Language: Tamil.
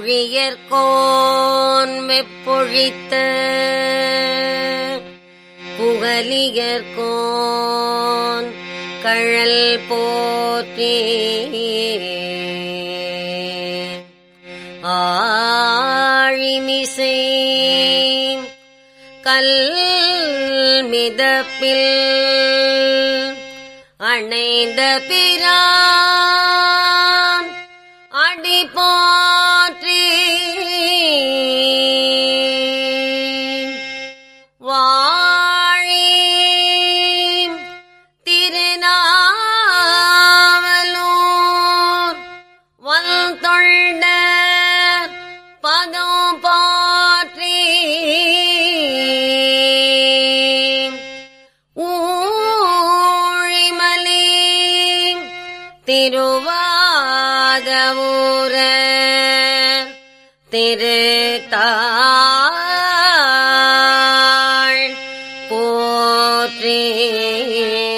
பொழியற்கோன் வெப்பொழித்த புகலியற்கோன் கழல் போற்றி ஆழிமிசை கல் மிதப்பில் அணைந்த பிரான் அடி போற்றி வாழி திருநாவலூர் வல்தொண்ட பதம் போற்றி ஊழிமலி திருவாதவூர திருத்தாள் போற்றி